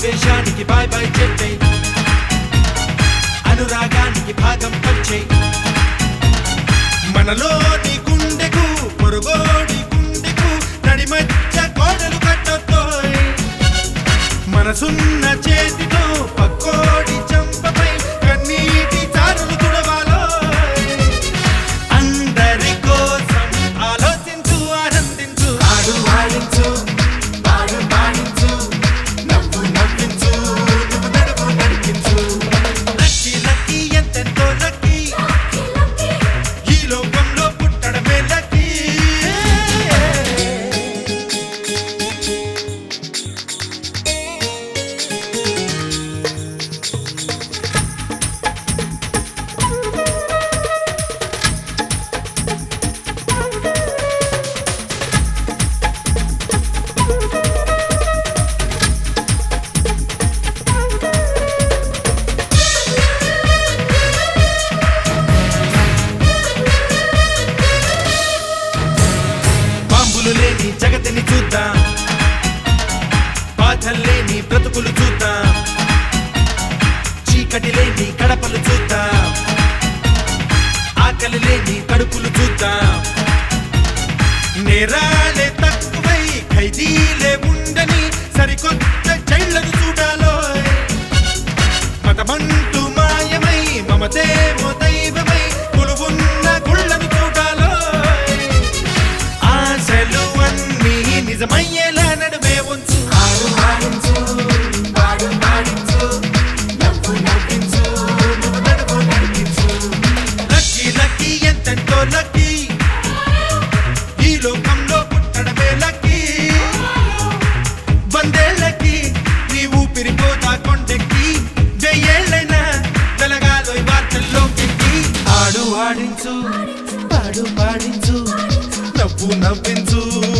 ఆవేశానికి bye bye చెప్పే అనురాగానికి భాగం పంచే మనలోని గుండెకు పొరుగోడి గుండెకు నడి మధ్య గోడలు కట్టొద్దోయ్ మనసున్న చేతితో పక్కోడి చంపపై కన్నీటి చారులు తుడవాలో అందరి కోసం ఆలోచించు ఆనందించు ఆడు ఆడించు పాడు పాడించు నవ్వు నవ్వించు నువ్వు నడువు నడిపించు లక్కీ లక్కీ ఎంతెంతో లక్కీ ఈ లోకంలో పుట్టడమే లక్కీ బాంబులు లేని జగతిని చూద్దాం బాధలు లేని బ్రతుకులు చూద్దాం చీకటి లేని కడపలు చూద్దాం ఆకలి లేని కడుపులు చూద్దాం నేరాలే తక్కువై ఖైదీలే ఉండని సరికొత్త జైళ్లను చూడాలో మతమంటూ మాయమై మమతేమో దైవమై కొలువున్న గుళ్ళను చూడాలో ఆశలు అన్నీ నిజమయ్యేలా నడుమే ఉంచు ఆడు ఆడించు పాడు పాడించు నవ్వు నవ్వించు నువ్వు నడువు నడిపించు లక్కీ లక్కీ ఎంతెంతో లక్కీ ఈ లోకంలో పుట్టడమే లక్కీ వందేళ్ళకి నీ ఊపిరి పోతా కొండెక్కి వెయ్యేళ్ళైనా వెలగాలో వార్తల్లోకి ఆడు ఆడించు పాడు పాడించు నవ్వు నవ్వించు